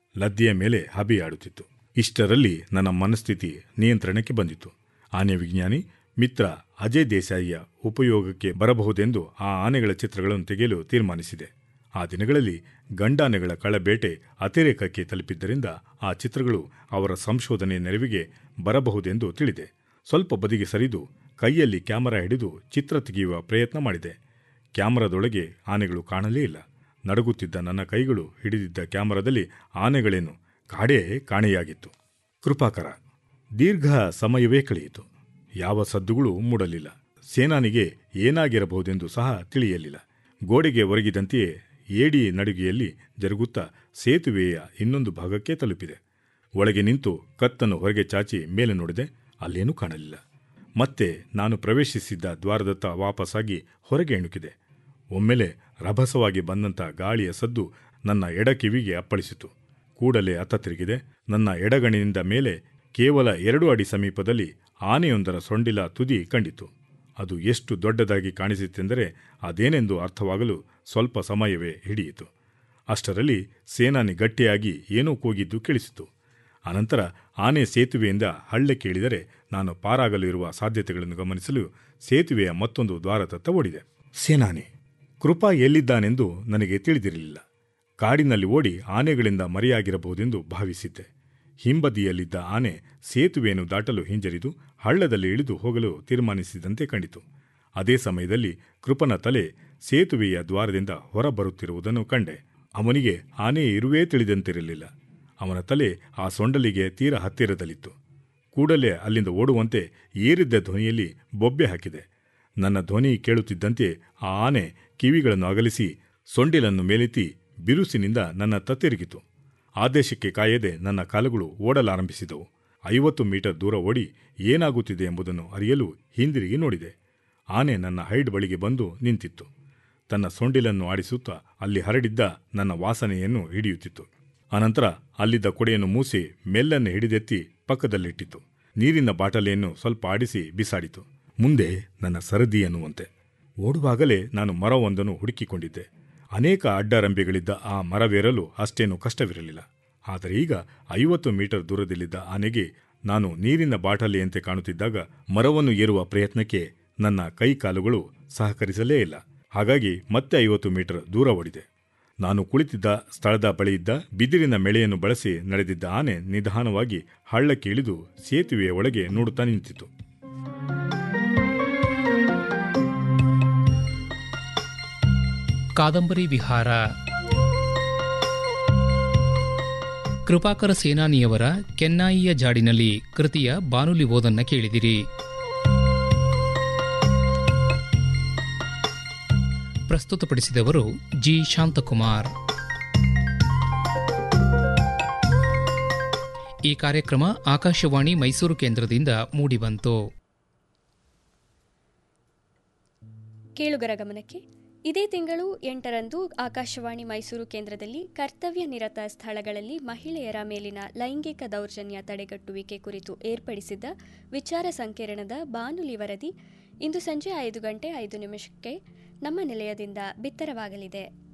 ಲದ್ದಿಯ ಮೇಲೆ ಹಬಿಯಾಡುತ್ತಿತ್ತು ಇಷ್ಟರಲ್ಲಿ ನನ್ನ ಮನಸ್ಥಿತಿ ನಿಯಂತ್ರಣಕ್ಕೆ ಬಂದಿತು ಆನೆ ವಿಜ್ಞಾನಿ ಮಿತ್ರ ಅಜಯ್ ದೇಸಾಯಿಯ ಉಪಯೋಗಕ್ಕೆ ಬರಬಹುದೆಂದು ಆ ಆನೆಗಳ ಚಿತ್ರಗಳನ್ನು ತೆಗೆಯಲು ತೀರ್ಮಾನಿಸಿದೆ ಆ ದಿನಗಳಲ್ಲಿ ಗಂಡಾನೆಗಳ ಕಳಬೇಟೆ ಅತಿರೇಕಕ್ಕೆ ತಲುಪಿದ್ದರಿಂದ ಆ ಚಿತ್ರಗಳು ಅವರ ಸಂಶೋಧನೆ ನೆರವಿಗೆ ಬರಬಹುದೆಂದು ತಿಳಿದೆ ಸ್ವಲ್ಪ ಬದಿಗೆ ಸರಿದು ಕೈಯಲ್ಲಿ ಕ್ಯಾಮರಾ ಹಿಡಿದು ಚಿತ್ರ ತೆಗೆಯುವ ಪ್ರಯತ್ನ ಮಾಡಿದೆ ಕ್ಯಾಮರಾದೊಳಗೆ ಆನೆಗಳು ಕಾಣಲೇ ಇಲ್ಲ ನಡುಗುತ್ತಿದ್ದ ನನ್ನ ಕೈಗಳು ಹಿಡಿದಿದ್ದ ಕ್ಯಾಮರಾದಲ್ಲಿ ಆನೆಗಳೇನು ಕಾಡೇ ಕಾಣೆಯಾಗಿತ್ತು ಕೃಪಾಕರ ದೀರ್ಘ ಸಮಯವೇ ಕಳೆಯಿತು ಯಾವ ಸದ್ದುಗಳು ಮೂಡಲಿಲ್ಲ ಸೇನಾನಿಗೆ ಏನಾಗಿರಬಹುದೆಂದು ಸಹ ತಿಳಿಯಲಿಲ್ಲ ಗೋಡೆಗೆ ಒರಗಿದಂತೆಯೇ ಏಡಿ ನಡುಗೆಯಲ್ಲಿ ಜರುಗುತ್ತಾ ಸೇತುವೆಯ ಇನ್ನೊಂದು ಭಾಗಕ್ಕೆ ತಲುಪಿದೆ ಒಳಗೆ ನಿಂತು ಕತ್ತನ್ನು ಹೊರಗೆ ಚಾಚಿ ಮೇಲೆ ನೋಡಿದೆ ಅಲ್ಲೇನೂ ಕಾಣಲಿಲ್ಲ ಮತ್ತೆ ನಾನು ಪ್ರವೇಶಿಸಿದ್ದ ದ್ವಾರದತ್ತ ವಾಪಸ್ಸಾಗಿ ಹೊರಗೆ ಎಣುಕಿದೆ ಒಮ್ಮೆಲೆ ರಭಸವಾಗಿ ಬಂದಂಥ ಗಾಳಿಯ ಸದ್ದು ನನ್ನ ಎಡ ಕಿವಿಗೆ ಅಪ್ಪಳಿಸಿತು ಕೂಡಲೇ ಅತ್ತ ತಿರುಗಿದೆ ನನ್ನ ಎಡಗಣಿನಿಂದ ಮೇಲೆ ಕೇವಲ ಎರಡು ಅಡಿ ಸಮೀಪದಲ್ಲಿ ಆನೆಯೊಂದರ ಸೊಂಡಿಲ ತುದಿ ಕಂಡಿತು ಅದು ಎಷ್ಟು ದೊಡ್ಡದಾಗಿ ಕಾಣಿಸಿತೆಂದರೆ ಅದೇನೆಂದು ಅರ್ಥವಾಗಲು ಸ್ವಲ್ಪ ಸಮಯವೇ ಹಿಡಿಯಿತು ಅಷ್ಟರಲ್ಲಿ ಸೇನಾನಿ ಗಟ್ಟಿಯಾಗಿ ಏನೋ ಕೂಗಿದ್ದು ಕೇಳಿಸಿತು ಅನಂತರ ಆನೆ ಸೇತುವೆಯಿಂದ ಹಳ್ಳಕ್ಕೆ ಇಳಿದರೆ ನಾನು ಪಾರಾಗಲು ಇರುವ ಸಾಧ್ಯತೆಗಳನ್ನು ಗಮನಿಸಲು ಸೇತುವೆಯ ಮತ್ತೊಂದು ದ್ವಾರದತ್ತ ಓಡಿದೆ ಸೇನಾನಿ ಕೃಪಾ ಎಲ್ಲಿದ್ದಾನೆಂದು ನನಗೆ ತಿಳಿದಿರಲಿಲ್ಲ ಕಾಡಿನಲ್ಲಿ ಓಡಿ ಆನೆಗಳಿಂದ ಮರೆಯಾಗಿರಬಹುದೆಂದು ಭಾವಿಸಿದ್ದೆ ಹಿಂಬದಿಯಲ್ಲಿದ್ದ ಆನೆ ಸೇತುವೆಯನ್ನು ದಾಟಲು ಹಿಂಜರಿದು ಹಳ್ಳದಲ್ಲಿ ಇಳಿದು ಹೋಗಲು ತೀರ್ಮಾನಿಸಿದಂತೆ ಕಂಡಿತು ಅದೇ ಸಮಯದಲ್ಲಿ ಕೃಪನ ತಲೆ ಸೇತುವೆಯ ದ್ವಾರದಿಂದ ಹೊರಬರುತ್ತಿರುವುದನ್ನು ಕಂಡೆ ಅವನಿಗೆ ಆನೆ ಇರುವೇ ತಿಳಿದಂತಿರಲಿಲ್ಲ ಅವನ ತಲೆ ಆ ಸೊಂಡಲಿಗೆ ತೀರ ಹತ್ತಿರದಲ್ಲಿತ್ತು ಕೂಡಲೇ ಅಲ್ಲಿಂದ ಓಡುವಂತೆ ಏರಿದ್ದ ಧ್ವನಿಯಲ್ಲಿ ಬೊಬ್ಬೆ ಹಾಕಿದೆ ನನ್ನ ಧ್ವನಿ ಕೇಳುತ್ತಿದ್ದಂತೆ ಆ ಆನೆ ಕಿವಿಗಳನ್ನು ಅಗಲಿಸಿ ಸೊಂಡಿಲನ್ನು ಮೇಲೆತ್ತಿ ಬಿರುಸಿನಿಂದ ನನ್ನ ತತ್ತಿರುಗಿತು ಆದೇಶಕ್ಕೆ ಕಾಯದೆ ನನ್ನ ಕಾಲುಗಳು ಓಡಲಾರಂಭಿಸಿದವು ಐವತ್ತು ಮೀಟರ್ ದೂರ ಓಡಿ ಏನಾಗುತ್ತಿದೆ ಎಂಬುದನ್ನು ಅರಿಯಲು ಹಿಂದಿರುಗಿ ನೋಡಿದೆ ಆನೆ ನನ್ನ ಹೈಡ್ ಬಳಿಗೆ ಬಂದು ನಿಂತಿತ್ತು ತನ್ನ ಸೊಂಡಿಲನ್ನು ಆಡಿಸುತ್ತಾ ಅಲ್ಲಿ ಹರಡಿದ್ದ ನನ್ನ ವಾಸನೆಯನ್ನು ಹಿಡಿಯುತ್ತಿತ್ತು ಅನಂತರ ಅಲ್ಲಿದ್ದ ಕೊಡೆಯನ್ನು ಮೂಸಿ ಮೆಲ್ಲನ್ನು ಹಿಡಿದೆತ್ತಿ ಪಕ್ಕದಲ್ಲಿಟ್ಟಿತು ನೀರಿನ ಬಾಟಲಿಯನ್ನು ಸ್ವಲ್ಪ ಆಡಿಸಿ ಬಿಸಾಡಿತು ಮುಂದೆ ನನ್ನ ಸರದಿ ಎನ್ನುವಂತೆ ಓಡುವಾಗಲೇ ನಾನು ಮರವೊಂದನ್ನು ಹುಡುಕಿಕೊಂಡಿದ್ದೆ ಅನೇಕ ಅಡ್ಡರಂಬೆಗಳಿದ್ದ ಆ ಮರವೇರಲು ಅಷ್ಟೇನು ಕಷ್ಟವಿರಲಿಲ್ಲ ಆದರೆ ಈಗ ಐವತ್ತು ಮೀಟರ್ ದೂರದಲ್ಲಿದ್ದ ಆನೆಗೆ ನಾನು ನೀರಿನ ಬಾಟಲಿಯಂತೆ ಕಾಣುತ್ತಿದ್ದಾಗ ಮರವನ್ನು ಏರುವ ಪ್ರಯತ್ನಕ್ಕೆ ನನ್ನ ಕೈ ಕಾಲುಗಳು ಸಹಕರಿಸಲೇ ಇಲ್ಲ ಹಾಗಾಗಿ ಮತ್ತೆ ಐವತ್ತು ಮೀಟರ್ ದೂರ ಓಡಿದೆ ನಾನು ಕುಳಿತಿದ್ದ ಸ್ಥಳದ ಬಳಿಯಿದ್ದ ಬಿದಿರಿನ ಮೆಳೆಯನ್ನು ಬಳಸಿ ನಡೆದಿದ್ದ ಆನೆ ನಿಧಾನವಾಗಿ ಹಳ್ಳಕ್ಕೆ ಇಳಿದು ಸೇತುವೆಯ ಒಳಗೆ ನೋಡುತ್ತಾ ನಿಂತಿತು ಕಾದಂಬರಿ ವಿಹಾರ ಕೃಪಾಕರ ಸೇನಾನಿಯವರ ಕೆನ್ನಾಯಿಯ ಜಾಡಿನಲ್ಲಿ ಕೃತಿಯ ಬಾನುಲಿ ಓದನ್ನ ಕೇಳಿದಿರಿ ಪ್ರಸ್ತುತಪಡಿಸಿದವರು ಜಿ ಶಾಂತಕುಮಾರ್ ಈ ಕಾರ್ಯಕ್ರಮ ಆಕಾಶವಾಣಿ ಮೈಸೂರು ಕೇಂದ್ರದಿಂದ ಮೂಡಿಬಂತು ಕೇಳುಗರ ಗಮನಕ್ಕೆ ಇದೇ ತಿಂಗಳು ಎಂಟರಂದು ಆಕಾಶವಾಣಿ ಮೈಸೂರು ಕೇಂದ್ರದಲ್ಲಿ ಕರ್ತವ್ಯ ನಿರತ ಸ್ಥಳಗಳಲ್ಲಿ ಮಹಿಳೆಯರ ಮೇಲಿನ ಲೈಂಗಿಕ ದೌರ್ಜನ್ಯ ತಡೆಗಟ್ಟುವಿಕೆ ಕುರಿತು ಏರ್ಪಡಿಸಿದ್ದ ವಿಚಾರ ಸಂಕಿರಣದ ಬಾನುಲಿ ವರದಿ ಇಂದು ಸಂಜೆ ಐದು ಗಂಟೆ ಐದು ನಿಮಿಷಕ್ಕೆ ನಮ್ಮ ನಿಲಯದಿಂದ ಬಿತ್ತರವಾಗಲಿದೆ